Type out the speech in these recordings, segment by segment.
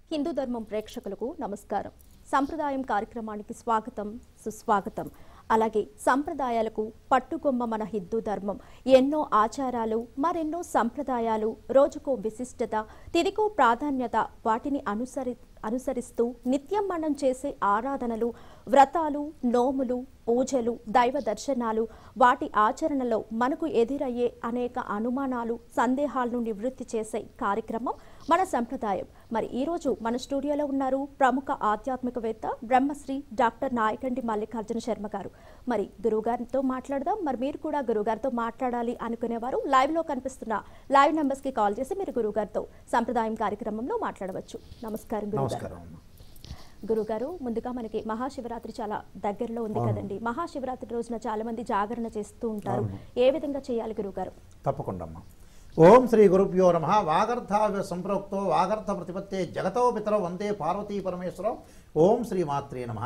హిందూ ధర్మం ప్రేక్షకులకు నమస్కారం సంప్రదాయం కార్యక్రమానికి స్వాగతం సుస్వాగతం అలాగే సంప్రదాయాలకు పట్టుకొమ్మ మన హిందూ ధర్మం ఎన్నో ఆచారాలు మరెన్నో సంప్రదాయాలు రోజుకో విశిష్టత తిరిగో ప్రాధాన్యత వాటిని అనుసరి అనుసరిస్తూ నిత్యం మనం చేసే ఆరాధనలు వ్రతాలు నోములు పూజలు దైవ దర్శనాలు వాటి ఆచరణలో మనకు ఎదురయ్యే అనేక అనుమానాలు సందేహాలను నివృత్తి చేసే కార్యక్రమం మన సంప్రదాయం మరి ఈ రోజు మన స్టూడియోలో ఉన్నారు ప్రముఖ ఆధ్యాత్మికవేత్త బ్రహ్మశ్రీ డాక్టర్ నాయకండి మల్లికార్జున శర్మ గారు మరి గురువుగారితో మాట్లాడదాం మరి మీరు కూడా గురువుగారితో మాట్లాడాలి అనుకునేవారు లైవ్ లో కనిపిస్తున్న లైవ్ నెంబర్స్ కి కాల్ చేసి మీరు గురువుగారితో సంప్రదాయం కార్యక్రమంలో మాట్లాడవచ్చు నమస్కారం గురుగారు నమస్కారం అమ్మ గురుగారు ముందుగా మనకి మహాశివరాత్రి చాలా దగ్గరలో ఉంది కదండి మహాశివరాత్రి రోజున చాలా మంది జాగరణ చేస్తూ ఉంటారు ఏ విధంగా చేయాలి గురుగారు తప్పకుండా అమ్మ ఓం శ్రీ గురుభ్యో నమ వాగర్థావ్య సంప్రోక్తో వాగర్థ ప్రతిపత్తే జగతో పితరో వందే పార్వతీ పరమేశ్వరం ఓం శ్రీ మాత్రే నమ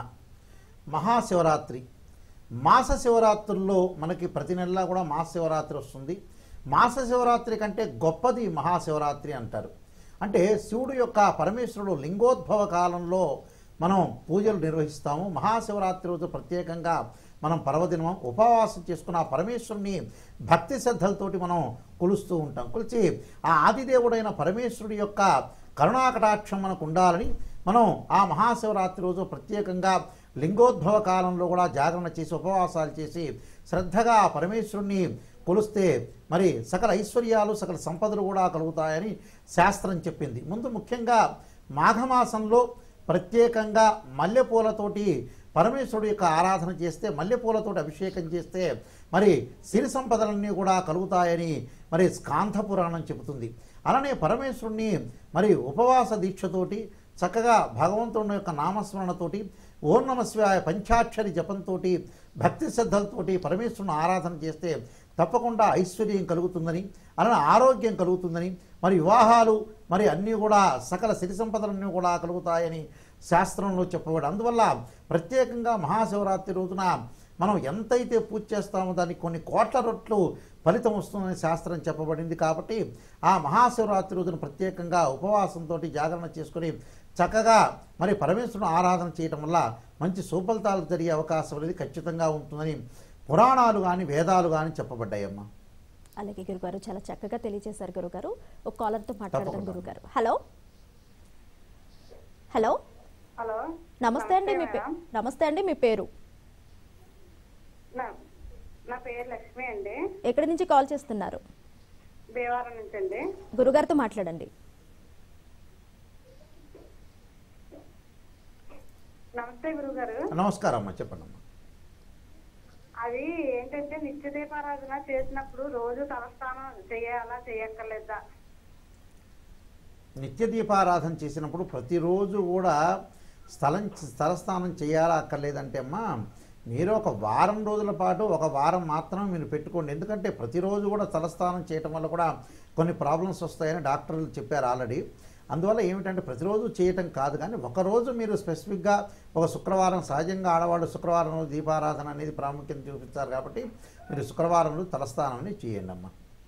మహాశివరాత్రి మాస శివరాత్రుల్లో మనకి ప్రతి నెల కూడా మాస శివరాత్రి వస్తుంది మాస శివరాత్రి కంటే గొప్పది మహాశివరాత్రి అంటారు అంటే శివుడు యొక్క పరమేశ్వరుడు లింగోద్భవ కాలంలో మనం పూజలు నిర్వహిస్తాము మహాశివరాత్రి రోజు ప్రత్యేకంగా మనం పర్వదినం ఉపవాసం చేసుకున్న ఆ పరమేశ్వరుని భక్తి శ్రద్ధలతోటి మనం కొలుస్తూ ఉంటాం కొలిచి ఆ ఆదిదేవుడైన పరమేశ్వరుడి యొక్క కరుణాకటాక్షం మనకు ఉండాలని మనం ఆ మహాశివరాత్రి రోజు ప్రత్యేకంగా లింగోద్భవ కాలంలో కూడా జాగరణ చేసి ఉపవాసాలు చేసి శ్రద్ధగా ఆ పరమేశ్వరుణ్ణి కొలిస్తే మరి సకల ఐశ్వర్యాలు సకల సంపదలు కూడా కలుగుతాయని శాస్త్రం చెప్పింది ముందు ముఖ్యంగా మాఘమాసంలో ప్రత్యేకంగా మల్లెపూలతోటి పరమేశ్వరుడు యొక్క ఆరాధన చేస్తే మల్లెపూలతోటి అభిషేకం చేస్తే మరి సిరి సంపదలన్నీ కూడా కలుగుతాయని మరి స్కాంధ పురాణం చెబుతుంది అలానే పరమేశ్వరుణ్ణి మరి ఉపవాస దీక్షతోటి చక్కగా భగవంతుని యొక్క నామస్మరణతోటి ఓం నమ శివాయ పంచాక్షరి జపంతో భక్తి శ్రద్ధలతోటి పరమేశ్వరుని ఆరాధన చేస్తే తప్పకుండా ఐశ్వర్యం కలుగుతుందని అలానే ఆరోగ్యం కలుగుతుందని మరి వివాహాలు మరి అన్నీ కూడా సకల సిరి సంపదలన్నీ కూడా కలుగుతాయని శాస్త్రంలో చెప్పబడి అందువల్ల ప్రత్యేకంగా మహాశివరాత్రి రోజున మనం ఎంతైతే పూజ చేస్తామో దానికి కొన్ని కోట్ల రొట్లు ఫలితం వస్తుందని శాస్త్రం చెప్పబడింది కాబట్టి ఆ మహాశివరాత్రి రోజున ప్రత్యేకంగా ఉపవాసంతో జాగరణ చేసుకుని చక్కగా మరి పరమేశ్వరుని ఆరాధన చేయటం వల్ల మంచి సుఫలితాలు జరిగే అవకాశం అనేది ఖచ్చితంగా ఉంటుందని పురాణాలు కానీ వేదాలు కానీ చెప్పబడ్డాయమ్మా అలాగే గురుగారు చాలా చక్కగా తెలియజేశారు గురుగారు ఒక కాలర్ తో మాట్లాడదాం తప్పకుండా. గురుగారు హలో హలో హలో నమస్తే అండి మీ పే- మేడం. నమస్తే అండి మీ పేరు నా నా పేరు లక్ష్మి అండి ఎక్కడి నుంచి కాల్ చేస్తున్నారు దేవారం నుంచి అండి గురుగారితో మాట్లాడండి నమస్తే గురుగారు నమస్కారం అమ్మా చెప్పండి అమ్మా అది ఏంటంటే నిత్య దీపారాధన చేసినప్పుడు రోజు తలస్నానం చేయాలా చేయక్కర్లేదా నిత్య దీపారాధన చేసినప్పుడు ప్రతిరోజు కూడా స్థలం స్థలస్నానం చేయాలా అక్కర్లేదంటే అమ్మా మీరు ఒక వారం రోజుల పాటు ఒక వారం మాత్రం మీరు పెట్టుకోండి ఎందుకంటే ప్రతిరోజు కూడా తలస్నానం చేయటం వల్ల కూడా కొన్ని ప్రాబ్లమ్స్ వస్తాయని డాక్టర్లు చెప్పారు ఆల్రెడీ అందువల్ల ఏమిటంటే ప్రతిరోజు చేయటం కాదు కానీ ఒకరోజు మీరు స్పెసిఫిక్గా ఒక శుక్రవారం సహజంగా ఆడవాళ్ళు శుక్రవారం రోజు దీపారాధన అనేది ప్రాముఖ్యత చూపిస్తారు కాబట్టి మీరు శుక్రవారం రోజు తలస్నానం అనేది చేయండి అమ్మా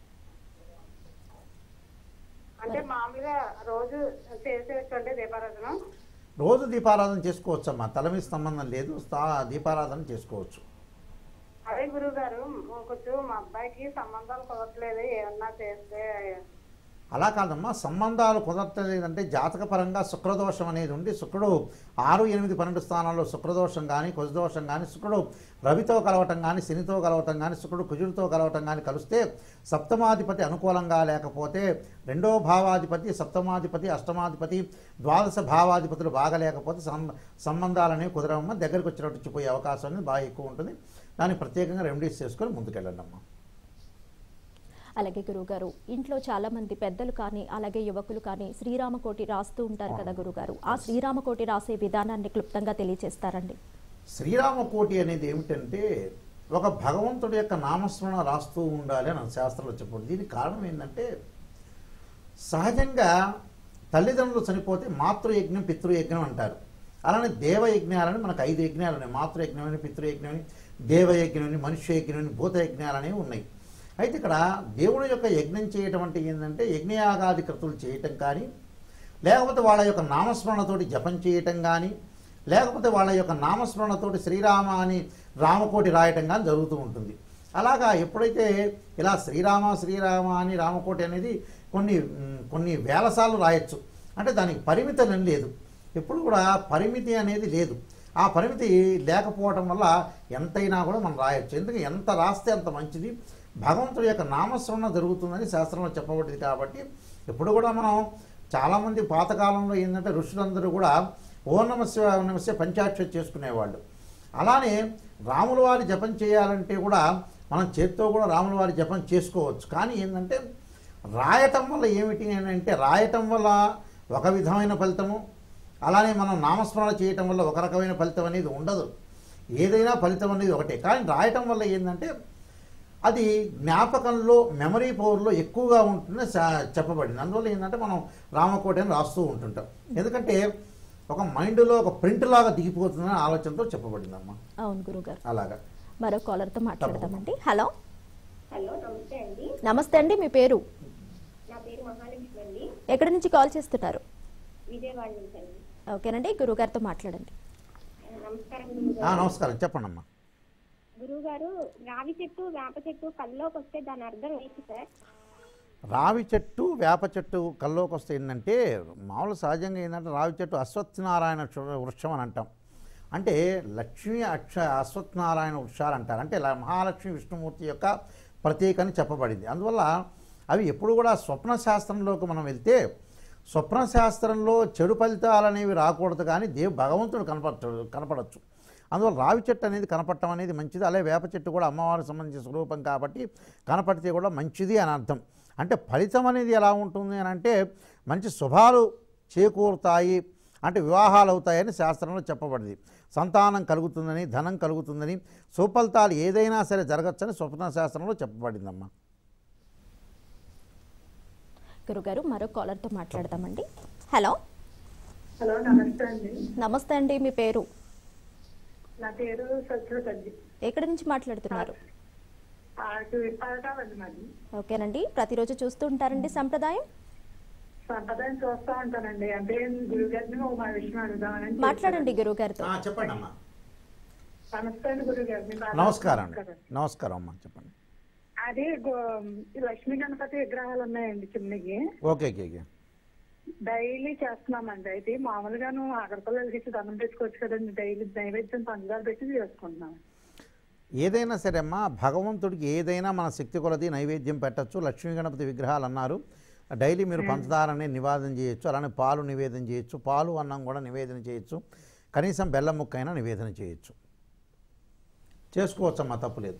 అంటే మామూలుగా రోజు చేసేటండి దీపారాధన రోజు దీపారాధన చేసుకోవచ్చు అమ్మా తల మీద సంబంధం లేదు స్థా- దీపారాధన చేసుకోవచ్చు అదే గురువు గారు కొంచెం మా అబ్బాయికి సంబంధాలు కుదరట్లేదు ఏమన్నా చేస్తే అలా కాదమ్మా సంబంధాలు కుదరట్లేదంటే జాతకపరంగా శుక్రదోషం అనేది ఉండి శుక్రుడు ఆరు ఎనిమిది పన్నెండు స్థానాల్లో శుక్రదోషం కానీ కుజదోషం కానీ శుక్రుడు రవితో కలవటం కానీ శనితో కలవటం కానీ శుక్రుడు కుజుడితో కలవటం కానీ కలిస్తే సప్తమాధిపతి అనుకూలంగా లేకపోతే రెండో భావాధిపతి సప్తమాధిపతి అష్టమాధిపతి ద్వాదశ భావాధిపతులు బాగా లేకపోతే సం- సంబంధాలనేవి కుదరవమ్మ దగ్గరికి వచ్చినట్టు పోయే అవకాశం అనేది బాగా ఎక్కువ ఉంటుంది దాన్ని ప్రత్యేకంగా రెమెడీస్ చేసుకొని ముందుకెళ్ళండి అమ్మా అలాగే గురుగారు ఇంట్లో చాలా మంది పెద్దలు కానీ అలాగే యువకులు కానీ శ్రీరామకోటి రాస్తూ ఉంటారు కదా గురుగారు ఆ శ్రీరామకోటి రాసే విధానాన్ని క్లుప్తంగా తెలియజేస్తారండి శ్రీరామకోటి అనేది ఏమిటంటే ఒక భగవంతుడి యొక్క నామస్మరణ రాస్తూ ఉండాలి అని శాస్త్రంలో చెప్పండి దీనికి కారణం ఏంటంటే సహజంగా తల్లిదండ్రులు చనిపోతే మాతృయజ్ఞం పితృయజ్ఞం అంటారు అలానే దేవయజ్ఞాలని మనకు ఐదు యజ్ఞాలు ఉన్నాయి మాతృయజ్ఞం అని పితృయజ్ఞం అని దేవయజ్ఞం అని మనుష్య యజ్ఞం అని భూతయజ్ఞాలు అనేవి ఉన్నాయి అయితే ఇక్కడ దేవుడి యొక్క యజ్ఞం చేయటం అంటే ఏంటంటే యజ్ఞయాగాది కృతులు చేయటం కానీ లేకపోతే వాళ్ళ యొక్క నామస్మరణతోటి జపం చేయటం కానీ లేకపోతే వాళ్ళ యొక్క నామస్మరణతోటి శ్రీరామ అని రామకోటి రాయటం కానీ జరుగుతూ ఉంటుంది అలాగా ఎప్పుడైతే ఇలా శ్రీరామ శ్రీరామ అని రామకోటి అనేది కొన్ని మ్, కొన్ని వేల సార్లు రాయొచ్చు అంటే దానికి పరిమితి అనేది లేదు ఎప్పుడు కూడా పరిమితి అనేది లేదు ఆ పరిమితి లేకపోవడం వల్ల ఎంతైనా కూడా మనం రాయొచ్చు ఎందుకంటే ఎంత రాస్తే అంత మంచిది భగవంతుడి యొక్క నామస్మరణ జరుగుతుందని శాస్త్రంలో చెప్పబడింది కాబట్టి ఎప్పుడు కూడా మనం చాలామంది పాతకాలంలో ఏంటంటే ఋషులందరూ కూడా ఓ నమస్య నమస్య పంచాక్షరి చేసుకునేవాళ్ళు అలానే రాముల వారి జపం చేయాలంటే కూడా మనం చేత్తో కూడా రాముల వారి జపం చేసుకోవచ్చు కానీ ఏంటంటే రాయటం వల్ల ఏమిటి అని అంటే రాయటం వల్ల ఒక విధమైన ఫలితము అలానే మనం నామస్మరణ చేయటం వల్ల ఒక రకమైన ఫలితం అనేది ఉండదు ఏదైనా ఫలితం అనేది ఒకటే కానీ రాయటం వల్ల ఏంటంటే అది జ్ఞాపకంలో మెమరీ పవర్లో ఎక్కువగా ఉంటుందని సా- చెప్పబడింది అందువల్ల ఏంటంటే మనం రామకోటి అని రాస్తూ ఉంటుంటాం ఎందుకంటే ఒక మైండ్లో ఒక ప్రింట్ లాగా దిగిపోతుందని ఆలోచనతో చెప్పబడిందమ్మా అవును గురుగారు అలాగా మరో కాలర్తో మాట్లాడదామండి హలో హలో నమస్తే అండి నమస్తే అండి మీ పేరు నా పేరు మహాలక్ష్మి అండి ఎక్కడి నుంచి కాల్ చేస్తున్నారు విజయవాడ నుంచి అండి ఓకేనండి గురుగారితో మాట్లాడండి నమస్కారం ఆ, గురుగారు నమస్కారం చెప్పండి అమ్మా గురువు గారు రావి చెట్టు వేప చెట్టు కల్లోకి వస్తే దాని అర్థం ఏంటి సార్ రావి చెట్టు వేప చెట్టు కల్లోకి వస్తే ఏంటంటే మామూలు సహజంగా ఏంటంటే రావి చెట్టు అశ్వత్థనారాయణ వృక్ష- వృక్షం అని అంటాం అంటే లక్ష్మీ అక్ష అశ్వత్థనారాయణ వృక్షాలు అంటారు అంటే ల- మహాలక్ష్మి విష్ణుమూర్తి యొక్క ప్రతీక అని చెప్పబడింది అందువల్ల అవి ఎప్పుడు కూడా స్వప్న శాస్త్రంలోకి మనం వెళ్తే స్వప్న శాస్త్రంలో చెడు ఫలితాలు అనేవి రాకూడదు కానీ దేవు భగవంతుడు కనపడతాడు కనపడచ్చు అందువల్ల రావి చెట్టు అనేది కనపడటం అనేది మంచిది అలాగే వేప చెట్టు కూడా అమ్మవారికి సంబంధించిన స్వరూపం కాబట్టి కనపడితే కూడా మంచిది అని అర్థం అంటే ఫలితం అనేది ఎలా ఉంటుంది అని అంటే మంచి శుభాలు చేకూరుతాయి అంటే వివాహాలు అవుతాయని శాస్త్రంలో చెప్పబడింది సంతానం కలుగుతుందని ధనం కలుగుతుందని సుఫలితాలు ఏదైనా సరే జరగచ్చని స్వప్న శాస్త్రంలో చెప్పబడిందమ్మా గురుగారు మరో కాలర్తో మాట్లాడదామండి హలో హలో నమస్తే అండి నమస్తే అండి మీ పేరు నా పేరు సత్యవతి ఎక్కడి నుంచి మాట్లాడుతున్నారు పడతామండి మరి ఓకేనండి ప్రతిరోజు చూస్తూ ఉంటారండి సంప్రదాయం సంప్రదాయం చూస్తా ఉంటానండి అంటే గురుగారిని ఒక మా విషయం అడుగుదామని మాట్లాడండి గురుగారితో ఆ, చెప్పండి అమ్మా నమస్తే అండి గురుగారిని నమస్కారం అండి నమస్కారం అమ్మా చెప్పండి అదే గో- ఈ లక్ష్మీ గణపతి విగ్రహాలు ఉన్నాయండి చిన్నవి ఓకే ఓకే ఓకే డైలీ చేస్తున్నామండి అయితే మామూలుగాను అగరపల్లలకి ఇచ్చి దండం పెట్టుకోవచ్చు కదండి డైలీ నైవేద్యం పంచదార పెట్టి చేసుకుంటున్నాం ఏదైనా సరే అమ్మా భగవంతుడికి ఏదైనా మన శక్తి కొలది నైవేద్యం పెట్టచ్చు లక్ష్మీ గణపతి విగ్రహాలు అన్నారు డైలీ మీరు పంచదారని నివేదన చేయొచ్చు అలానే పాలు నివేదన చేయొచ్చు పాలు అన్నం కూడా నివేదన చేయొచ్చు కనీసం బెల్లం ముక్క అయినా నివేదన చేయొచ్చు చేసుకోవచ్చమ్మా తప్పులేదు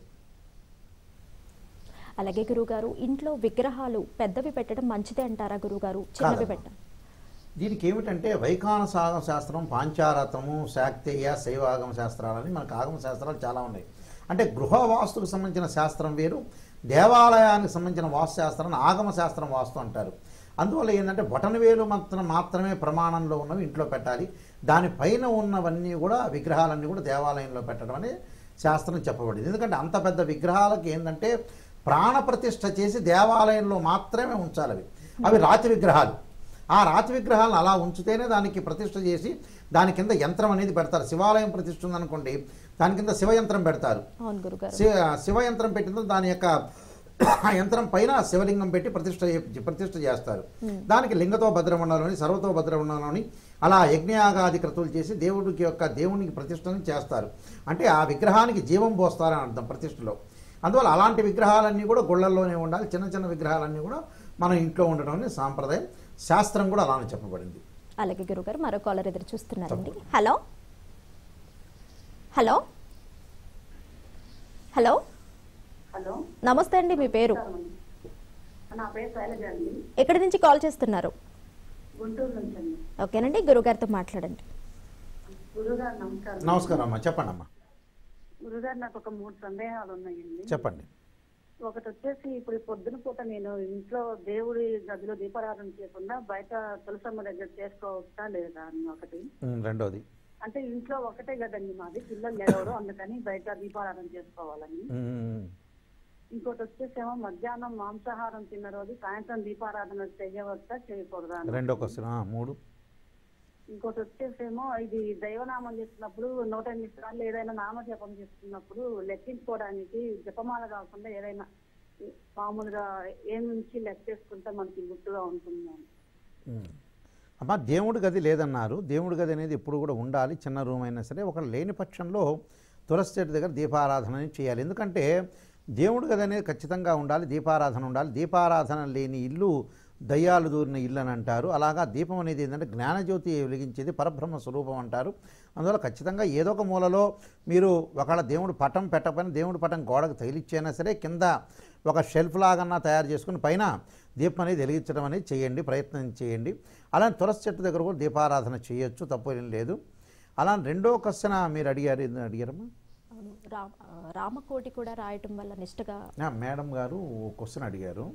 అలాగే గురుగారు ఇంట్లో విగ్రహాలు పెద్దవి పెట్టడం మంచిదే అంటారా గురుగారు చిన్నవి కాదమ్మా. పెట్టడం దీనికి ఏమిటంటే వైఖాన సాగమ శాస్త్రం పాంచారతము శాక్తేయ శైవాగమ శాస్త్రాలని మనకు ఆగమ శాస్త్రాలు చాలా ఉన్నాయి అంటే గృహ వాస్తుకు సంబంధించిన శాస్త్రం వేరు దేవాలయానికి సంబంధించిన వాస్తు శాస్త్రాన్ని ఆగమ శాస్త్రం వాస్తు అంటారు అందువల్ల ఏంటంటే బొటనవేలు మాత్రం మాత్రమే ప్రమాణంలో ఉన్నవి ఇంట్లో పెట్టాలి దానిపైన ఉన్నవన్నీ కూడా విగ్రహాలన్నీ కూడా దేవాలయంలో పెట్టడం అనేది శాస్త్రం చెప్పబడింది ఎందుకంటే అంత పెద్ద విగ్రహాలకు ఏంటంటే ప్రాణప్రతిష్ఠ చేసి దేవాలయంలో మాత్రమే ఉంచాలి అవి అవి రాతి విగ్రహాలు ఆ రాతి విగ్రహాలను అలా ఉంచితేనే దానికి ప్రతిష్ఠ చేసి దాని కింద యంత్రం అనేది పెడతారు శివాలయం ప్రతిష్ఠ ఉందనుకోండి దాని కింద శివయంత్రం పెడతారు అవును గురుగారు శి- శివయంత్రం పెట్టిన తర్వాత దాని యొక్క ఆ యంత్రం పైన శివలింగం పెట్టి ప్రతిష్ఠ చే- ప్రతిష్ఠ చేస్తారు దానికి లింగతో భద్రమండలని సర్వతో భద్రమండలని అలా యజ్ఞయాగాది క్రతువులు చేసి దేవుడికి యొక్క దేవునికి ప్రతిష్టని చేస్తారు అంటే ఆ విగ్రహానికి జీవం పోస్తారని అర్థం ప్రతిష్టలో అందువల్ల అలాంటి విగ్రహాలన్నీ కూడా గుళ్ళల్లోనే ఉండాలి చిన్న చిన్న విగ్రహాలన్నీ కూడా మన ఇంట్లో ఉండడం అనేది సాంప్రదాయం శాస్త్రం కూడా అలానే చెప్పబడింది అలాగే గురుగారు మరో కాలర్ ఎదురు చూస్తున్నారండి హలో హలో హలో హలో నమస్తే అండి మీ పేరు నా పేరు శైలజ అండి ఎక్కడి నుంచి కాల్ చేస్తున్నారు గుంటూరు నుంచి అండి ఓకేనండి గురుగారితో మాట్లాడండి గురుగారు నమస్కారం నమస్కారం అమ్మా చెప్పండి అమ్మా గురుగారు నాకు ఒక మూడు సందేహాలు ఉన్నాయండి చెప్పండి ఒకటి వచ్చేసి ఇప్పుడు పొద్దున పూట నేను ఇంట్లో దేవుడి గదిలో దీపారాధన చేయకుండా బయట తులసమ్మ దగ్గర చేసుకోవచ్చా లేదా అని ఒకటి ఉమ్, రెండోది అంటే ఇంట్లో ఒకటే కదండి మాది పిల్లలు లేవరు అందుకని బయట దీపారాధన చేసుకోవాలని ఉమ్, ఇంకోటి వచ్చేసేమో మధ్యాహ్నం మాంసాహారం తిన్న రోజు సాయంత్రం దీపారాధన చేయవచ్చా చేయకూడదా అని. రెండో క్వశ్చన్ ఆ, మూడు ఇంకోటి వచ్చేసేమో ఇది దైవనామం చేస్తున్నప్పుడు నూట ఎనిమిది సార్లు ఏదైనా నామజపం చేస్తున్నప్పుడు లెక్కించుకోవడానికి జపమాల కాకుండా ఏదైనా మామూలుగా ఏం నుంచి లెక్కేసుకుంటే మనకి గుర్తుగా ఉంటుంది అని. ఉమ్. అమ్మ దేవుడి గది లేదన్నారు దేవుడి గది అనేది ఎప్పుడు కూడా ఉండాలి చిన్న రూమ్ అయినా సరే ఒక లేని పక్షంలో తులసి చెట్టు దగ్గర దీపారాధన అనేది చేయాలి ఎందుకంటే దేవుడి గది అనేది ఖచ్చితంగా ఉండాలి దీపారాధన ఉండాలి దీపారాధన లేని ఇల్లు దయ్యాలు దూరిన ఇల్లు అని అంటారు అలాగా దీపం అనేది ఏంటంటే జ్ఞానజ్యోతి వెలిగించేది పరబ్రహ్మ స్వరూపం అంటారు అందువల్ల ఖచ్చితంగా ఏదో ఒక మూలలో మీరు ఒకవేళ దేవుడి పటం పెట్టకపోయినా దేవుడి పటం గోడకు తగిలిచ్చైనా సరే కింద ఒక షెల్ఫ్ లాగన్నా తయారు చేసుకుని పైన దీపం అనేది వెలిగించడం అనేది చేయండి ప్రయత్నం చేయండి అలానే తులసి చెట్టు దగ్గర కూడా దీపారాధన చేయొచ్చు తప్పు ఏం లేదు అలా రెండో క్వశ్చన్ మీరు అడిగారు ఏంది అడిగారమ్మా అవును రామ ఆ, రామకోటి కూడా రాయటం వల్ల నిష్టగా ఆ, మేడం గారు క్వశ్చన్ అడిగారు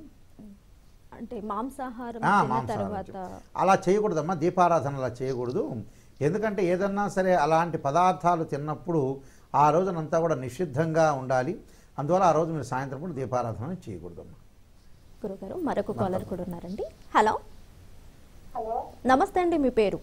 అంటే మాంసాహారం ఆ, తిన్న మాంసాహారం తర్వాత చెప్పు. అలా చేయకూడదమ్మా దీపారాధన అలా చేయకూడదు ఎందుకంటే ఏదన్నా సరే అలాంటి పదార్థాలు తిన్నప్పుడు ఆ రోజునంతా కూడా నిషిద్ధంగా ఉండాలి అందువల్ల ఆ రోజు మీరు సాయంత్రం కూడా దీపారాధన చేయకూడదమ్మా గురుగారు మరొక కాలర్ కూడా ఉన్నారండి హలో హలో నమస్తే అండి మీ పేరు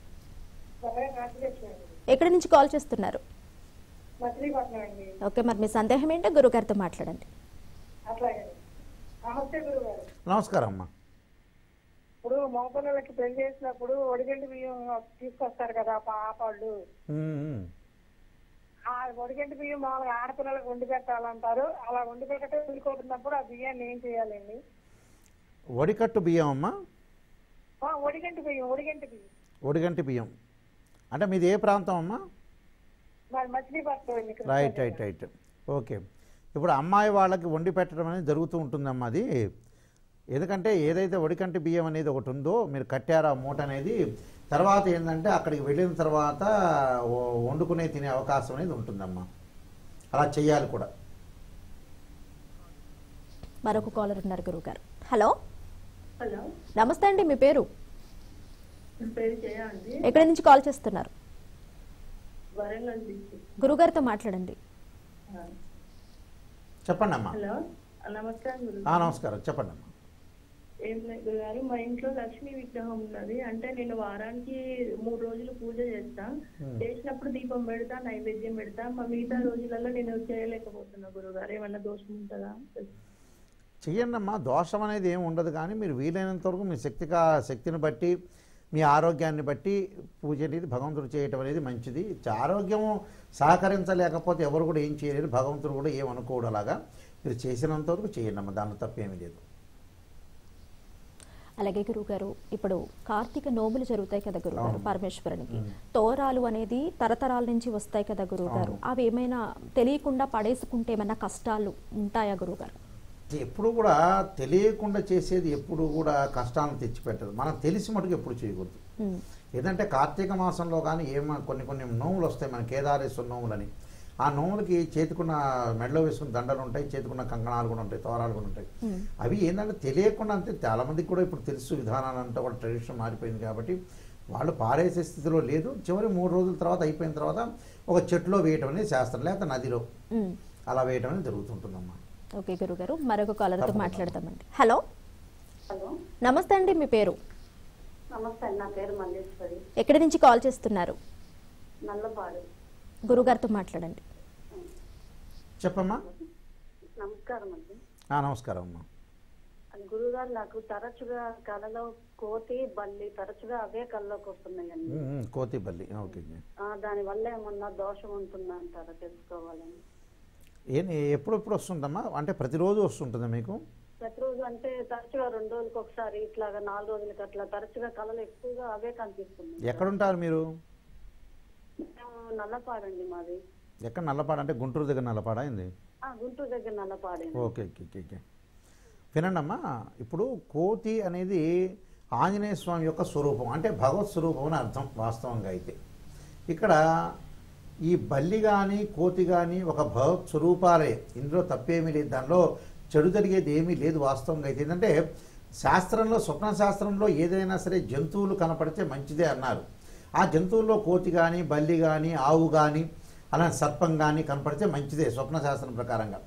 మొదలై కాంటివేషన్ ఎక్కడి నుంచి కాల్ చేస్తున్నారు మచిలీపట్నం అండి ఓకే మరి మీ సందేహం ఏంటో గురుగారితో మాట్లాడండి అట్లాగే నమస్తే గురువు గారు నమస్కారం అమ్మా ఇప్పుడు మగపిల్లలకి పెళ్లి చేసినప్పుడు ఒడిగంటి బియ్యం తీసుకొస్తారు కదా పాపాళ్ళు ఉమ్, ఉమ్. ఆ ఒడిగంటి బియ్యం మామూలుగా ఆడపిల్లలకు వండి పెట్టాలంటారు అలా వండి పెట్టడం వెళ్ళిపోతున్నప్పుడు ఆ బియ్యాన్ని ఏం చేయాలండి వడికట్టు బియ్యం అమ్మా ఆ, ఒడిగంటి బియ్యం ఒడిగంటి బియ్యం ఒడిగంటి బియ్యం అంటే మీది ఏ ప్రాంతం అమ్మా మరి మచిలీపట్నం అండి కృష్ణా రైట్ జిల్లా. రైట్ రైట్ ఓకే ఇప్పుడు అమ్మాయి వాళ్ళకి వండి పెట్టడం అనేది జరుగుతూ ఉంటుందమ్మా అది ఎందుకంటే ఏదైతే వడికంటి బియ్యం అనేది ఒకటి ఉందో మీరు కట్టారో ఆ మూట అనేది తర్వాత ఏంటంటే అక్కడికి వెళ్ళిన తర్వాత వ- వండుకునే తినే అవకాశం అనేది ఉంటుందమ్మా అలా చేయాలి కూడా మరొక కాలర్ ఉన్నారు గురుగారు హలో హలో నమస్తే అండి మీ పేరు నా పేరు జయ అండి ఎక్కడి నుంచి కాల్ చేస్తున్నారు వరంగల్ డిస్ట్రిక్ట్ గురుగారితో మాట్లాడండి చెప్పండి అమ్మా హలో నమస్కారం గురు ఆ, నమస్కారం చెప్పండి అమ్మా ఏం లేదు గురుగారు మా ఇంట్లో లక్ష్మీ విగ్రహం ఉన్నది అంటే నేను వారానికి మూడు రోజులు పూజ చేస్తా చేసినప్పుడు దీపం పెడతా నైవేద్యం పెడతా మా మిగతా రోజులలో నేను చేయలేకపోతున్నా గురుగారు ఏమన్నా దోషం ఉంటుందా చెయ్యండి అమ్మా దోషం అనేది ఏమి ఉండదు కానీ మీరు వీలైనంత వరకు మీ శక్తిగా శక్తిని బట్టి మీ ఆరోగ్యాన్ని బట్టి పూజ అనేది భగవంతుడు చేయటం అనేది మంచిది చ- ఆరోగ్యము సహకరించలేకపోతే ఎవరు కూడా ఏం చేయలేరు భగవంతుడు కూడా ఏం అనుకోడు అలాగా మీరు చేసినంత వరకు చేయండి అమ్మా దాంట్లో తప్పేమీ లేదు అలాగే గురుగారు ఇప్పుడు కార్తీక నోములు జరుగుతాయి కదా గురుగారు అవును. పరమేశ్వరునికి తోరాలు అనేది తరతరాల నుంచి వస్తాయి కదా గురుగారు అవును. అవి ఏమైనా తెలియకుండా పడేసుకుంటే ఏమైనా కష్టాలు ఉంటాయా గురుగారు ఎప్పుడు కూడా తెలియకుండా చేసేది ఎప్పుడు కూడా కష్టాలను తెచ్చిపెట్టదు మనం తెలిసి మటుకు ఎప్పుడు చేయకూడదు ఉమ్, ఏదంటే కార్తీక మాసంలో కానీ ఏమ కొన్ని కొన్ని నోములు వస్తాయి మన కేదారేశ్వర నోములని ఆ నోములకి చేతికున్న మెడలో వేసుకున్న దండలు ఉంటాయి చేతికున్న కంకణాలు కూడా ఉంటాయి తోరాలు కూడా ఉంటాయి ఉమ్. అవి ఏంటంటే తెలియకుండా అంటే చాలా మందికి కూడా ఇప్పుడు తెలుసు విధానాలు అంతా కూడా ట్రెడిషన్ మారిపోయింది కాబట్టి వాళ్ళు పారేసే స్థితిలో లేదు చివరి మూడు రోజుల తర్వాత అయిపోయిన తర్వాత ఒక చెట్టులో వేయటం అనేది శాస్త్రం లేకపోతే నదిలో ఉమ్. అలా వేయటం అనేది జరుగుతుంటుందమ్మా ఓకే గురుగారు మరొక కాలర్తో తప్పకుండా. మాట్లాడదామండి హలో హలో నమస్తే అండి మీ పేరు నమస్తే అండి నా పేరు మల్లేశ్వరి ఎక్కడి నుంచి కాల్ చేస్తున్నారు నల్లపాడు గురుగారితో మాట్లాడండి చెప్పమ్మా నమస్కారం అండి ఆ, నమస్కారం అమ్మా గురుగారు నాకు తరచుగా కళలో కోతి బల్లి తరచుగా అవే కళ్ళలోకి వస్తున్నాయండి ఉమ్, ఉమ్, కోతిబల్లి ఓకే ఆ, దాని వల్ల ఏమన్నా దోషం ఉంటుందా అంటారా తెలుసుకోవాలని ఏం ఎప్పుడెప్పుడు వస్తుందమ్మా అంటే ప్రతిరోజు వస్తుంటుందా మీకు ప్రతిరోజు అంటే తరచుగా రెండు రోజులకు ఒకసారి ఇట్లాగా నాలుగు రోజులకి అట్లా తరచుగా కళలు ఎక్కువగా అవే కనిపిస్తున్నాయి ఎక్కడుంటారు మీరు మేము నల్లపాడండి మాది ఎక్కడ నల్లపాడ అంటే గుంటూరు దగ్గర నల్లపాడ అయింది ఆ, గుంటూరు దగ్గర నల్లపాడే ఓకే ఓకే ఓకే ఓకే వినండి అమ్మా ఇప్పుడు కోతి అనేది ఆంజనేయ స్వామి యొక్క స్వరూపం అంటే భగవత్ స్వరూపం అని అర్థం వాస్తవంగా అయితే ఇక్కడ ఈ బల్లి కానీ కోతి కానీ ఒక భగవత్ స్వరూపాలే ఇందులో తప్పేమీ లేదు దానిలో చెడు జరిగేది ఏమీ లేదు వాస్తవంగా అయితే ఏంటంటే శాస్త్రంలో స్వప్న శాస్త్రంలో ఏదైనా సరే జంతువులు కనపడితే మంచిదే అన్నారు ఆ జంతువుల్లో కోతి కానీ బల్లి కానీ ఆవు కానీ అలానే సర్పం కానీ కనపడితే మంచిదే స్వప్న శాస్త్రం ప్రకారంగా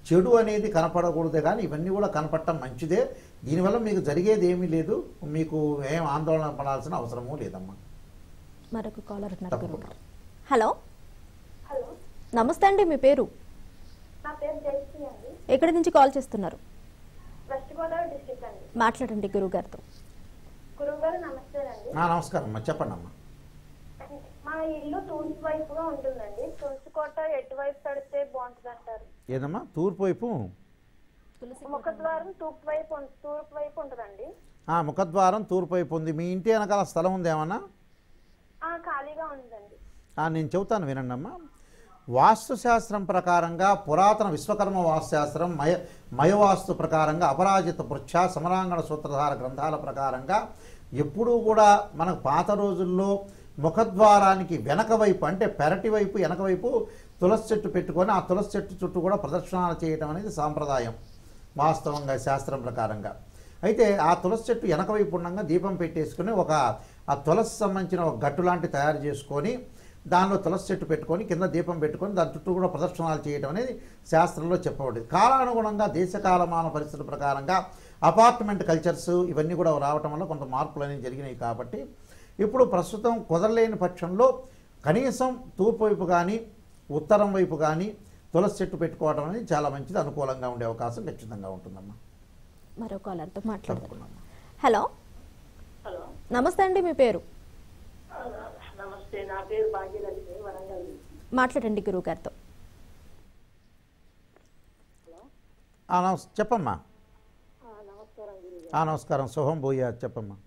చెడు అనేది కనపడకూడదే కానీ ఇవన్నీ కూడా కనపడటం మంచిదే దీనివల్ల మీకు జరిగేది ఏమీ లేదు మీకు ఏం ఆందోళన పడాల్సిన అవసరమూ లేదమ్మా మరొక కాలర్ ఉన్నారు తప్పకుండా. గురుగారు హలో హలో నమస్తే అండి మీ పేరు నా పేరు జయశ్రీ అండి ఎక్కడి నుంచి కాల్ చేస్తున్నారు వెస్ట్ గోదావరి డిస్ట్రిక్ట్ అండి మాట్లాడండి గురుగారితో గురువు గారు నమస్తే అండి ఆ, నమస్కారం అమ్మా చెప్పండి అమ్మా మా ఇల్లు తూర్పు వైపుగా ఉంటుందండి తులసి కోట ఎటువైపు పెడితే బాగుంటుంది అంటారు ఏదమ్మా తూర్పు వైపు తులసి ముఖద్వారం తూర్పు వైపు ఉం- తూర్పు వైపు ఉంటుందండి ఆ, ముఖద్వారం తూర్పు వైపు ఉంది మీ ఇంటి వెనకాల స్థలం ఉంది ఏమన్నా ఆ ఖాళీగా ఉందండి ఆ, నేను చెబుతాను వినండి అమ్మా వాస్తుశాస్త్రం ప్రకారంగా పురాతన విశ్వకర్మ వాస్తుశాస్త్రం మయ మయవాస్తు ప్రకారంగా అపరాజిత పృచ్ఛ సమరాంగణ సూత్రధార గ్రంథాల ప్రకారంగా ఎప్పుడూ కూడా మనకు పాత రోజుల్లో ముఖద్వారానికి వెనక వైపు అంటే పెరటి వైపు వెనక వైపు తులసి చెట్టు పెట్టుకొని ఆ తులసి చెట్టు చుట్టూ కూడా ప్రదక్షిణాలు చేయటం అనేది సాంప్రదాయం వాస్తవంగా శాస్త్రం ప్రకారంగా అయితే ఆ తులసి చెట్టు వెనక వైపు ఉండగా దీపం పెట్టేసుకుని ఒక ఆ తులసి సంబంధించిన ఒక గట్టు లాంటి తయారు చేసుకొని దానిలో తులసి చెట్టు పెట్టుకొని కింద దీపం పెట్టుకొని దాని చుట్టూ కూడా ప్రదక్షిణాలు చేయడం అనేది శాస్త్రంలో చెప్పబడింది కాలానుగుణంగా దేశకాలమాన పరిస్థితుల ప్రకారంగా అపార్ట్మెంట్ కల్చర్స్ ఇవన్నీ కూడా రావటం వల్ల కొంత మార్పులు అనేవి జరిగినాయి కాబట్టి ఇప్పుడు ప్రస్తుతం కుదరలేని పక్షంలో కనీసం తూర్పు వైపు కానీ ఉత్తరం వైపు కానీ తులసి చెట్టు పెట్టుకోవడం అనేది చాలా మంచిది అనుకూలంగా ఉండే అవకాశం ఖచ్చితంగా ఉంటుందమ్మా మరో కాలర్తో మాట్లాడదాం తప్పకుండా హలో హలో నమస్తే అండి మీ పేరు నమస్తే నా పేరు భాగ్యలక్ష్మి వరంగల్ మాట్లాడండి గురుగారితో ఆ, నమస్ చెప్పమ్మా నమస్కారం గురువు ఆ, నమస్కారం శుభం భూయా చెప్పమ్మా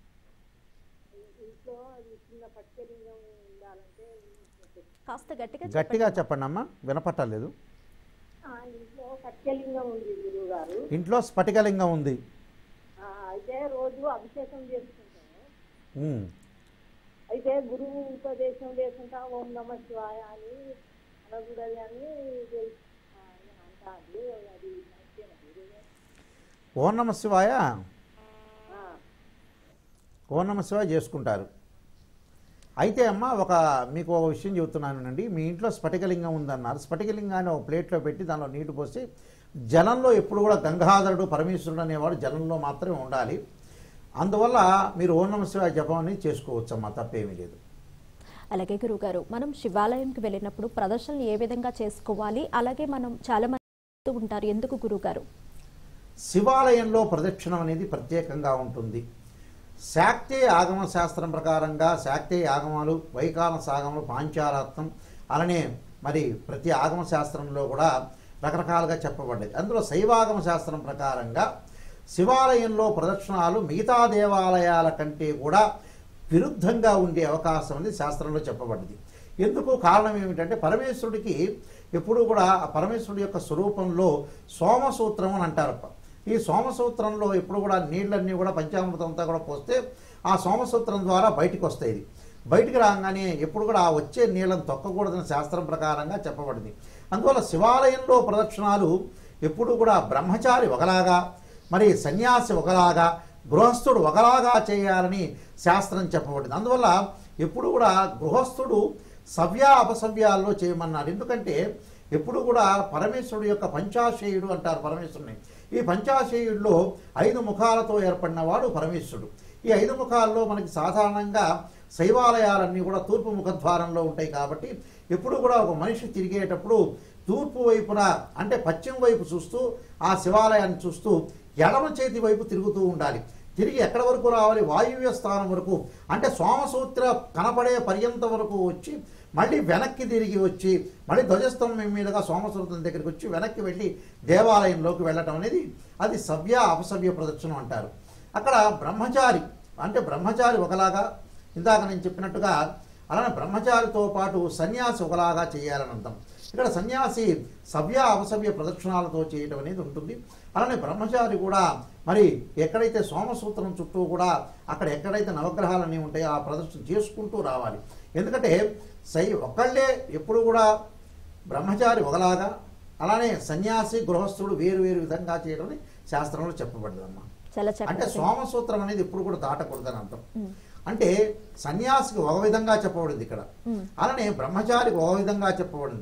ఇంట్లో అది చిన్న పచ్చలింగం ఉండాలంటే కాస్త గట్టిగా గట్టిగా చెప్పండి అమ్మా వినపట్టలేదు ఆ, ఇంట్లో పచ్చలింగం ఉంది గురువు గారు ఇంట్లో స్ఫటికలింగం ఉంది అయితే రోజు అభిషేకం చేసుకుంటాము ఉమ్. అయితే గురువు ఉపదేశం లేకుండా ఓం నమ శివాయ అని అనకూడదు అని తెలుసు ఆ, అంటారు అది మంచిదేనా గురువు గారు? ఓం నమ శివాయ ఆ, ఓం నమ శివాయ చేసుకుంటారు అయితే అమ్మ ఒక మీకు ఒక విషయం చెబుతున్నానండి మీ ఇంట్లో స్ఫటికలింగం ఉందన్నారు స్ఫటికలింగాన్ని ఒక ప్లేట్లో పెట్టి దానిలో నీళ్లు పోసి జలంలో ఎప్పుడు కూడా గంగాధరుడు పరమేశ్వరుడు అనేవాడు జలంలో మాత్రమే ఉండాలి అందువల్ల మీరు ఓం నమ శివాయ జపం అనేది చేసుకోవచ్చమ్మా తప్పేమీ లేదు అలాగే గురుగారు మనం శివాలయంకి వెళ్ళినప్పుడు ప్రదర్శనలు ఏ విధంగా చేసుకోవాలి అలాగే మనం చాలా మంది చెప్తూ ఉంటారు ఎందుకు గురుగారు శివాలయంలో ప్రదక్షిణం అనేది ప్రత్యేకంగా ఉంటుంది శాక్తేయ ఆగమ శాస్త్రం ప్రకారంగా శాక్తేయ ఆగమాలు వైకాలస ఆగమాలు పాంచారాత్మం అలానే మరి ప్రతి ఆగమ శాస్త్రంలో కూడా రకరకాలుగా చెప్పబడ్డది అందులో శైవాగమ శాస్త్రం ప్రకారంగా శివాలయంలో ప్రదక్షిణాలు మిగతా దేవాలయాల కంటే కూడా విరుద్ధంగా ఉండే అవకాశం అనేది శాస్త్రంలో చెప్పబడింది ఎందుకు కారణం ఏమిటంటే పరమేశ్వరుడికి ఎప్పుడూ కూడా ఆ పరమేశ్వరుడి యొక్క స్వరూపంలో సోమసూత్రం అని అంటారు ఈ సోమసూత్రంలో ఎప్పుడు కూడా నీళ్ళన్నీ కూడా పంచామృతం అంతా కూడా పోస్తే ఆ సోమసూత్రం ద్వారా బయటికి వస్తాయి ఇది బయటికి రాగానే ఎప్పుడు కూడా ఆ వచ్చే నీళ్ళని తొక్కకూడదని శాస్త్రం ప్రకారంగా చెప్పబడింది అందువల్ల శివాలయంలో ప్రదక్షిణాలు ఎప్పుడు కూడా బ్రహ్మచారి ఒకలాగా మరి సన్యాసి ఒకలాగా గృహస్థుడు ఒకలాగా చేయాలని శాస్త్రం చెప్పబడింది అందువల్ల ఎప్పుడు కూడా గృహస్థుడు సవ్య అపసవ్యాల్లో చేయమన్నారు ఎందుకంటే ఎప్పుడు కూడా పరమేశ్వరుడు యొక్క పంచాశేయుడు అంటారు పరమేశ్వరుని ఈ పంచాశేయుడిలో ఐదు ముఖాలతో ఏర్పడినవాడు పరమేశ్వరుడు ఈ ఐదు ముఖాల్లో మనకి సాధారణంగా శైవాలయాలన్నీ కూడా తూర్పు ముఖద్వారంలో ఉంటాయి కాబట్టి ఎప్పుడు కూడా ఒక మనిషి తిరిగేటప్పుడు తూర్పు వైపున అంటే పశ్చిమ వైపు చూస్తూ ఆ శివాలయాన్ని చూస్తూ ఎడమ చేతి వైపు తిరుగుతూ ఉండాలి తిరిగి ఎక్కడి వరకు రావాలి వాయువ్య స్థానం వరకు అంటే సోమసూత్ర కనపడే పర్యంత వరకు వచ్చి మళ్ళీ వెనక్కి తిరిగి వచ్చి మళ్ళీ ధ్వజస్తంభం మీదుగా సోమసూత్రం దగ్గరికి వచ్చి వెనక్కి వెళ్ళి దేవాలయంలోకి వెళ్ళటం అనేది అది సవ్య అపసవ్య ప్రదక్షిణం అంటారు అక్కడ బ్రహ్మచారి అంటే బ్రహ్మచారి ఒకలాగా ఇందాక నేను చెప్పినట్టుగా అలానే బ్రహ్మచారితో పాటు సన్యాసి ఒకలాగా చేయాలని అర్థం ఇక్కడ సన్యాసి సవ్య అపసవ్య ప్రదక్షిణాలతో చేయటం అనేది ఉంటుంది అలానే బ్రహ్మచారి కూడా మరి ఎక్కడైతే సోమసూత్రం చుట్టూ కూడా అక్కడ ఎక్కడైతే నవగ్రహాలన్నీ ఉంటాయో ఆ ప్రదర్శన చేసుకుంటూ రావాలి ఎందుకంటే సై ఒకళ్ళే ఎప్పుడు కూడా బ్రహ్మచారి ఒకలాగా అలానే సన్యాసి గృహస్థుడు వేరు వేరు విధంగా చేయడం అని శాస్త్రంలో చెప్పబడ్డదమ్మా చాలా అంటే చక్కగా సోమసూత్రం అనేది ఎప్పుడు కూడా దాటకూడదని అర్థం అంటే సన్యాసికి ఒక విధంగా చెప్పబడింది ఇక్కడ మ్మ్. అలానే బ్రహ్మచారికి ఒక విధంగా చెప్పబడింది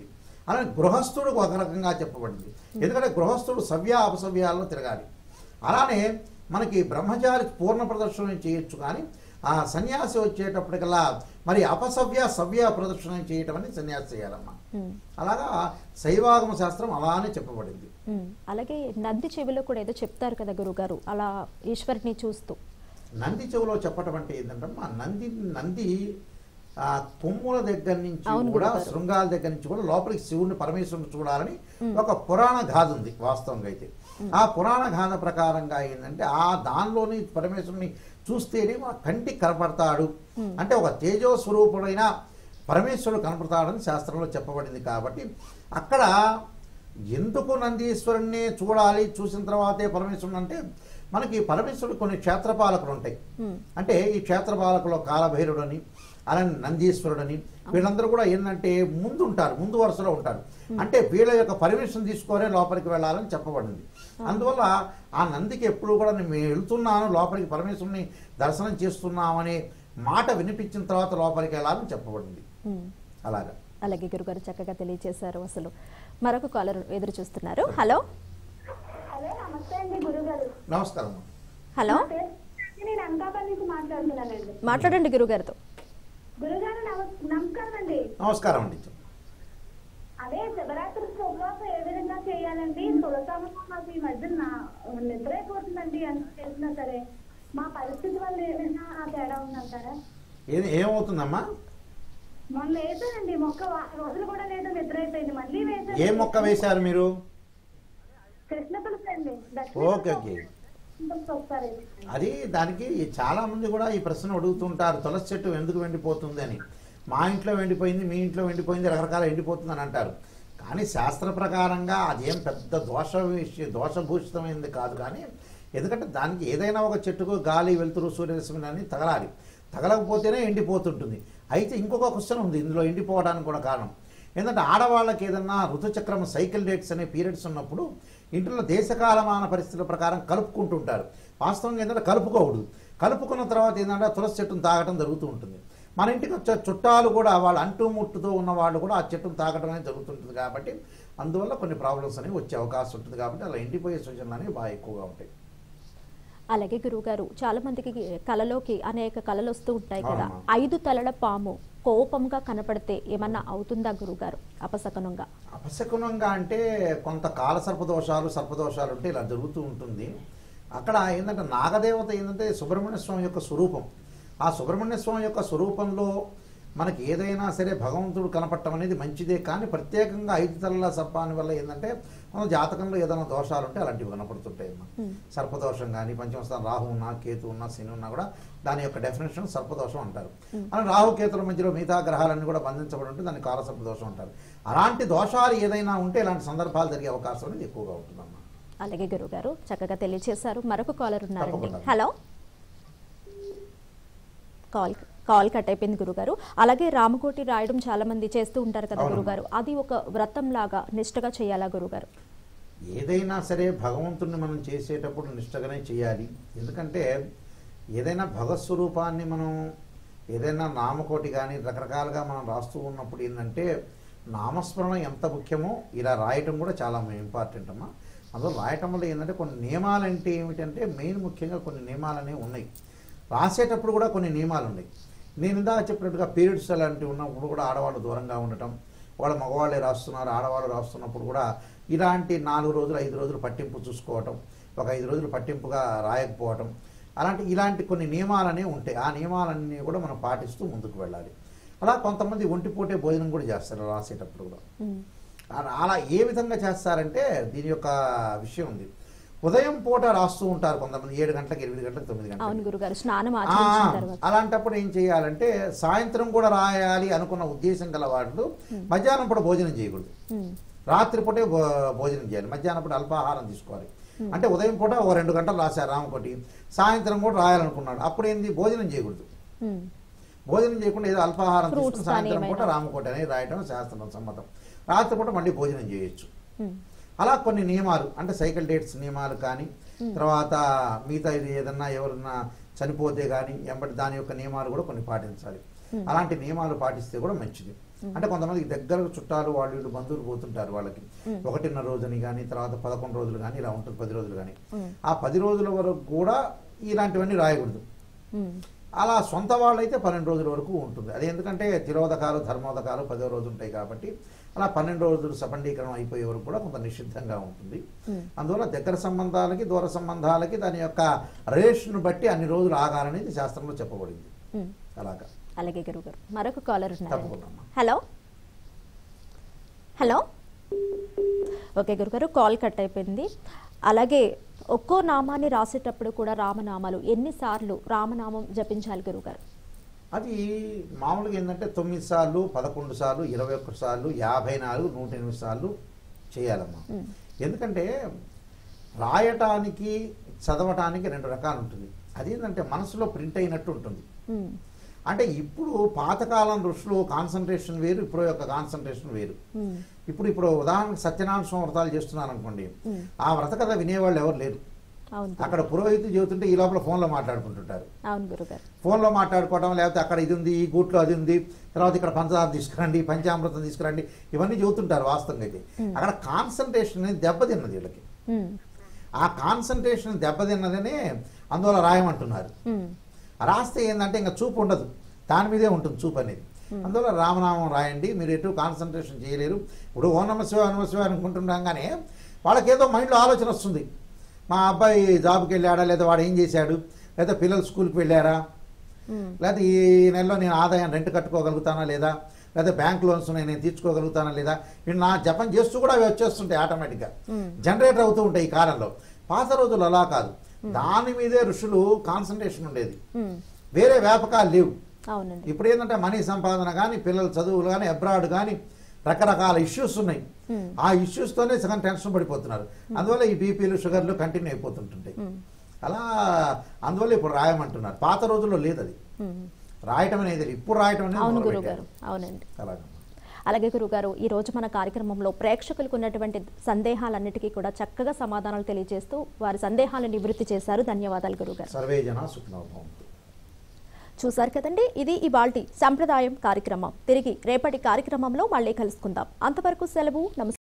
అలానే గృహస్థుడు ఒక రకంగా చెప్పబడింది ఎందుకంటే గృహస్థుడు సవ్య అపసవ్యాలను తిరగాలి అలానే మనకి బ్రహ్మచారి పూర్ణ ప్రదర్శనం చేయొచ్చు కానీ ఆ సన్యాసి వచ్చేటప్పటికల్లా మరి అపసవ్య సవ్య ప్రదర్శనం చేయటం అని సన్యాసి చేయాలమ్మా ఉమ్, అలాగా శైవాగమ శాస్త్రం అలానే చెప్పబడింది ఉమ్. అలాగే నంది చెవిలో కూడా ఏదో చెప్తారు కదా గురుగారు అలా ఈశ్వరుని చూస్తూ నంది చెవులో చెప్పటం అంటే ఏంటంటే మా నంది నంది ఆ కొమ్ముల దగ్గర నుంచి అవును కూడా గురుగారు. శృంగాల దగ్గర నుంచి కూడా లోపలికి శివుని పరమేశ్వరుని చూడాలని ఒక పురాణ గాథ ఉంది వాస్తవంగా అయితే ఆ పురాణ గాథ ప్రకారంగా ఏంటంటే ఆ దానిలోని పరమేశ్వరుని చూస్తేనే మన కంటికి కనపడతాడు అంటే ఒక తేజో స్వరూపుడైన పరమేశ్వరుడు కనపడతాడని శాస్త్రంలో చెప్పబడింది కాబట్టి అక్కడ ఎందుకు నందీశ్వరుణ్ణి చూడాలి చూసిన తర్వాతే పరమేశ్వరుడు అంటే మనకి పరమేశ్వరుడు కొన్ని క్షేత్రపాలకులు ఉంటాయి ఉమ్, అంటే ఈ క్షేత్రపాలకులో కాలభైరుడని అలానే నందీశ్వరుడని వీళ్ళందరూ కూడా ఏంటంటే ముందు ఉంటారు ముందు వరుసలో ఉంటారు అంటే వీళ్ళ యొక్క పర్మిషన్ తీసుకొనే లోపలికి వెళ్ళాలని చెప్పబడింది అందువల్ల ఆ నందికి ఎప్పుడు కూడా నేను వెళ్తున్నాను లోపలికి పరమేశ్వరుని దర్శనం చేస్తున్నామనే మాట వినిపించిన తర్వాత లోపలికి వెళ్ళాలని చెప్పబడింది ఉమ్. అలాగా అలాగే గురుగారు చక్కగా తెలియజేశారు అసలు మరొక కాలర్ ఎదురు చూస్తున్నారు హలో హలో నమస్తే అండి గురుగారు నమస్కారం హలో నా పేరు నేను అనకాపల్లి నుంచి మాట్లాడుతున్నానండి మాట్లాడండి గురుగారితో గురుగారు నమ- నమస్కారం అండి నమస్కారం అండి అదే శివరాత్రి ఉపవాసం ఏ విధంగా చేయాలండి తులసామం మాకు ఈ మధ్య నా- నిద్ర అయిపోతుందండి అని చేసినా సరే మా పరిస్థితి వల్ల ఏమైనా ఆ తేడా ఉందంటారా ఏది ఏమవుతుందమ్మా మొన్న వేసానండి మొక్క వారం రోజులు కూడా లేదు నిద్ర అయిపోయింది మళ్ళీ వేసాను ఏ మొక్క వేశారు మీరు కృష్ణ తులసి అండి ఓకే ఓకే తులసి ఒకసారి అది దానికి చాలా మంది కూడా ఈ ప్రశ్న అడుగుతుంటారు తులసి చెట్టు ఎందుకు ఎండిపోతుంది అని మా ఇంట్లో ఎండిపోయింది మీ ఇంట్లో ఎండిపోయింది రకరకాల ఎండిపోతుంది అని అంటారు కానీ శాస్త్ర ప్రకారంగా అదేం పెద్ద దోష విషయ దోషభూషితమైనది కాదు కానీ ఎందుకంటే దానికి ఏదైనా ఒక చెట్టుకు గాలి వెలుతురు సూర్యరశ్మి అని తగలాలి తగలకపోతేనే ఎండిపోతుంటుంది అయితే ఇంకొక క్వశ్చన్ ఉంది ఇందులో ఎండిపోవడానికి కూడా కారణం ఏంటంటే ఆడవాళ్ళకి ఏదన్నా ఋతుచక్రం సైకిల్ డేట్స్ అనే పీరియడ్స్ ఉన్నప్పుడు ఇంట్లో దేశకాలమాన పరిస్థితుల ప్రకారం కలుపుకుంటుంటారు వాస్తవంగా ఏంటంటే కలుపుకోకూడదు కలుపుకున్న తర్వాత ఏంటంటే తులసి చెట్టును తాగటం జరుగుతూ ఉంటుంది మన ఇంటికి వచ్చే చుట్టాలు కూడా వాళ్ళ అంటు ముట్టుతో ఉన్న వాళ్ళు కూడా ఆ చెట్టును తాగటం అనేది జరుగుతుంటుంది కాబట్టి అందువల్ల కొన్ని ప్రాబ్లమ్స్ అనేవి వచ్చే అవకాశం ఉంటుంది కాబట్టి అలా ఎండిపోయే సూచనలు అనేవి బాగా ఎక్కువగా ఉంటాయి అలాగే గురుగారు చాలా మందికి కళలోకి అనేక కళలు వస్తూ ఉంటాయి కదా అవునమ్మా. ఐదు తలల పాము కోపంగా కనపడితే ఏమన్నా అవుతుందా గురుగారు అపశకనంగా అపశకునంగా అంటే కొంత కాల సర్పదోషాలు సర్పదోషాలు ఉంటే ఇలా జరుగుతూ ఉంటుంది అక్కడ ఏంటంటే నాగదేవత ఏంటంటే సుబ్రహ్మణ్య స్వామి యొక్క స్వరూపం ఆ సుబ్రహ్మణ్య స్వామి యొక్క స్వరూపంలో మనకి ఏదైనా సరే భగవంతుడు కనపడటం అనేది మంచిదే కానీ ప్రత్యేకంగా ఐదు తలల సర్పాన్ని వల్ల ఏంటంటే మన జాతకంలో ఏదైనా దోషాలు ఉంటే అలాంటివి కనపడుతుంటాయి అన్నమాట Hmm. సర్పదోషం కానీ పంచమస్థానం రాహు ఉన్నా కేతు ఉన్నా శని ఉన్నా కూడా దాని యొక్క డెఫినేషన్ సర్పదోషం అంటారు అలా రాహు కేతుల మధ్యలో మిగతా గ్రహాలన్నీ కూడా బంధించబడి ఉంటే దాన్ని కాల సర్పదోషం అంటారు అలాంటి దోషాలు ఏదైనా ఉంటే ఇలాంటి సందర్భాలు జరిగే అవకాశం అనేది ఎక్కువగా ఉంటుందమ్మా అలాగే గురుగారు చక్కగా తెలియజేశారు మరొక కాలర్ ఉన్నారండి తప్పకుండా. హలో కాల్ కాల్ కట్ అయిపోయింది గురుగారు అలాగే రామకోటి రాయడం చాలా మంది చేస్తూ ఉంటారు కదా అవునమ్మా. గురుగారు అది ఒక వ్రతం లాగా నిష్ఠగా చేయాలా గురుగారు ఏదైనా సరే భగవంతుణ్ణి మనం చేసేటప్పుడు నిష్టగానే చేయాలి ఎందుకంటే ఏదైనా భగవత్ స్వరూపాన్ని మనం ఏదైనా నామకోటి కానీ రకరకాలుగా మనం రాస్తూ ఉన్నప్పుడు ఏంటంటే నామస్మరణ ఎంత ముఖ్యమో ఇలా రాయటం కూడా చాలా ఇంపార్టెంట్ అమ్మా అందులో రాయటం వల్ల ఏంటంటే కొన్ని నియమాలు అంటే ఏమిటంటే మెయిన్ ముఖ్యంగా కొన్ని నియమాలు అనేవి ఉన్నాయి రాసేటప్పుడు కూడా కొన్ని నియమాలు ఉన్నాయి నేను ఇందాక చెప్పినట్టుగా పీరియడ్స్ అలాంటివి ఉన్నప్పుడు కూడా ఆడవాళ్ళు దూరంగా ఉండటం వాళ్ళ మగవాళ్ళే రాస్తున్నారు ఆడవాళ్ళు రాస్తున్నప్పుడు కూడా ఇలాంటి నాలుగు రోజులు ఐదు రోజులు పట్టింపు చూసుకోవటం ఒక ఐదు రోజులు పట్టింపుగా రాయకపోవటం అలాంటి ఇలాంటి కొన్ని నియమాలనే ఉంటాయి ఆ నియమాలన్నీ కూడా మనం పాటిస్తూ ముందుకు వెళ్ళాలి అలా కొంతమంది ఒంటిపూటే భోజనం కూడా చేస్తారు రాసేటప్పుడు కూడా ఉమ్, అలా- అలా ఏ విధంగా చేస్తారంటే దీని యొక్క విషయం ఉంది ఉదయం పూట రాస్తూ ఉంటారు కొంతమంది ఏడు గంటలకు ఎనిమిది గంటలకు తొమ్మిది అవును గంటలకు గురుగారు స్నానం ఆ, ఆచరించిన తర్వాత అలాంటప్పుడు ఏం చేయాలంటే సాయంత్రం కూడా రాయాలి అనుకున్న ఉద్దేశం గల వాళ్ళు మధ్యాహ్నం పూట భోజనం చేయకూడదు ఉమ్, రాత్రిపూటే భో- భోజనం చేయాలి మధ్యాహ్నం పూట అల్పాహారం తీసుకోవాలి అంటే ఉదయం పూట ఓ రెండు గంటలు రాశారు రామకోటి సాయంత్రం కూడా రాయాలనుకున్నాడు అప్పుడు ఏంది భోజనం చేయకూడదు ఉమ్, భోజనం చేయకుండా ఏదో అల్పాహారం Fruits తీసుకుని సాయంత్రం కానీ పూట ఏమైనా. రామకోటి అనేది రాయటం శాస్త్రం సమ్మతం రాత్రిపూట మళ్ళీ భోజనం చేయొచ్చు ఉమ్, అలా కొన్ని నియమాలు అంటే సైకిల్ డేట్స్ నియమాలు కానీ తర్వాత మిగతా ఇది ఏదన్నా ఎవరన్నా చనిపోతే కానీ ఎంబటి దాని యొక్క నియమాలు కూడా కొన్ని పాటించాలి అలాంటి నియమాలు పాటిస్తే కూడా మంచిది అంటే కొంతమందికి దగ్గర చుట్టాలు వాళ్ళు వీళ్ళు బంధువులు పోతుంటారు వాళ్ళకి ఒకటిన్నర రోజుని కానీ తర్వాత పదకొండు రోజులు కానీ ఇలా ఉంటుంది పది రోజులు కానీ ఆ పది రోజుల వరకు కూడా ఇలాంటివన్నీ రాయకూడదు ఉమ్, అలా సొంత వాళ్ళైతే పన్నెండు రోజుల వరకు ఉంటుంది అది ఎందుకంటే తిరోధకాలు ధర్మోదకాలు పదో రోజు ఉంటాయి కాబట్టి అలా పన్నెండు రోజులు సపండీకరణం అయిపోయే వరకు కూడా కొంత నిషిద్ధంగా ఉంటుంది అందువల్ల దగ్గర సంబంధాలకి దూర సంబంధాలకి దాని యొక్క రేషన్ బట్టి అన్ని రోజులు ఆగాలనేది శాస్త్రంలో చెప్పబడింది ఉమ్. అలాగా అలాగే గురుగారు మరొక కాలర్ ఉన్నారు తప్పకుండా అమ్మా. హలో హలో ఓకే గురుగారు కాల్ కట్ అయిపోయింది అలాగే ఒక్కో నామాన్ని రాసేటప్పుడు కూడా రామనామాలు ఎన్నిసార్లు రామనామం జపించాలి గురుగారు అది మామూలుగా ఏంటంటే తొమ్మిది సార్లు పదకొండు సార్లు ఇరవై ఒక్క సార్లు యాభై నాలుగు నూట ఎనిమిది సార్లు చేయాలమ్మా ఎందుకంటే రాయటానికి చదవటానికి రెండు రకాలు ఉంటుంది అదేంటంటే మనసులో ప్రింట్ అయినట్టు ఉంటుంది ఉమ్, అంటే ఇప్పుడు పాతకాలం ఋషులు కాన్సన్ట్రేషన్ వేరు ఇప్పుడు యొక్క కాన్సన్ట్రేషన్ వేరు ఉమ్, ఇప్పుడు ఇప్పుడు ఉదాహరణకు సత్యనారాయణ స్వామి వ్రతాలు చేస్తున్నాను అనుకోండి ఆ వ్రత కథ వినేవాళ్ళు ఎవరు లేరు అవును గురు- అక్కడ పురోహితులు చెబుతుంటే ఈ లోపల ఫోన్లో మాట్లాడుకుంటుంటారు అవును గురుగారు ఫోన్లో మాట్లాడుకోవడం లేకపోతే అక్కడ ఇది ఉంది ఈ గూట్లో అది ఉంది తర్వాత ఇక్కడ పంచదార తీసుకురండి పంచామృతం తీసుకురండి ఇవన్నీ చెబుతుంటారు వాస్తవంగా అయితే అక్కడ కాన్సన్ట్రేషన్ అనేది దెబ్బతిన్నది వీళ్ళకి ఉమ్, ఆ కాన్సన్ట్రేషన్ దెబ్బతిన్నదనే అందువల్ల రాయమంటున్నారు ఉమ్, రాస్తే ఏంటంటే ఇంకా చూపు ఉండదు దాని మీదే ఉంటుంది చూపు అనేది అందువల్ల రామనామం రాయండి మీరు ఎటు కాన్సన్ట్రేషన్ చేయలేరు ఇప్పుడు ఓ నమ శివ నమ శివ అనుకుంటున్నాం కానీ వాళ్ళకి ఏదో మైండ్లో ఆలోచన వస్తుంది మా అబ్బాయి జాబ్కి వెళ్ళాడా లేదా వాడు ఏం చేశాడు లేదా పిల్లలు స్కూల్కి వెళ్ళారా ఉమ్, లేదా ఈ నెలలో నేను ఆదాయం రెంట్ కట్టుకోగలుగుతానా లేదా లేదా బ్యాంక్ లోన్స్ ఉన్నాయి నేను తీర్చుకోగలుగుతానా లేదా వీళ్ళు నా జపం చేస్తూ కూడా అవి వచ్చేస్తుంటాయి ఆటోమేటిక్గా జనరేటర్ అవుతూ ఉంటాయి ఈ కాలంలో పాత రోజులు అలా కాదు దాని మీదే ఋషులు కాన్సన్ట్రేషన్ ఉండేది ఉమ్, వేరే వ్యాపకాలు లేవు అవునండి ఇప్పుడు ఏంటంటే మనీ సంపాదన కానీ పిల్లల చదువులు కానీ అబ్రాడ్ కానీ రకరకాల ఇష్యూస్ ఉన్నాయి ఆ ఇష్యూస్తోనే సగం టెన్షన్ పడిపోతున్నారు అందువల్ల ఈ బీపీలు షుగర్లు కంటిన్యూ అయిపోతుంటుంటాయి అలా అందువల్ల ఇప్పుడు రాయమంటున్నారు పాత రోజుల్లో లేదు అది ఉమ్, రాయటం అనేది లేదు. ఇప్పుడు రాయటం అనేది అవును మొదలుపెట్టారు. గురుగారు అవునండి అలాగమ్మా అలాగే గురుగారు ఈ రోజు మన కార్యక్రమంలో ప్రేక్షకులకు ఉన్నటువంటి సందేహాలన్నిటికీ కూడా చక్కగా సమాధానాలు తెలియజేస్తూ వారి సందేహాలను నివృత్తి చేశారు ధన్యవాదాలు గురుగారు సర్వే జన సుఖనోభవంతు చూశారు కదండి ఇది ఇవాల్టి సంప్రదాయం కార్యక్రమం తిరిగి రేపటి కార్యక్రమంలో మళ్ళీ కలుసుకుందాం అంతవరకు సెలవు నమస్కారం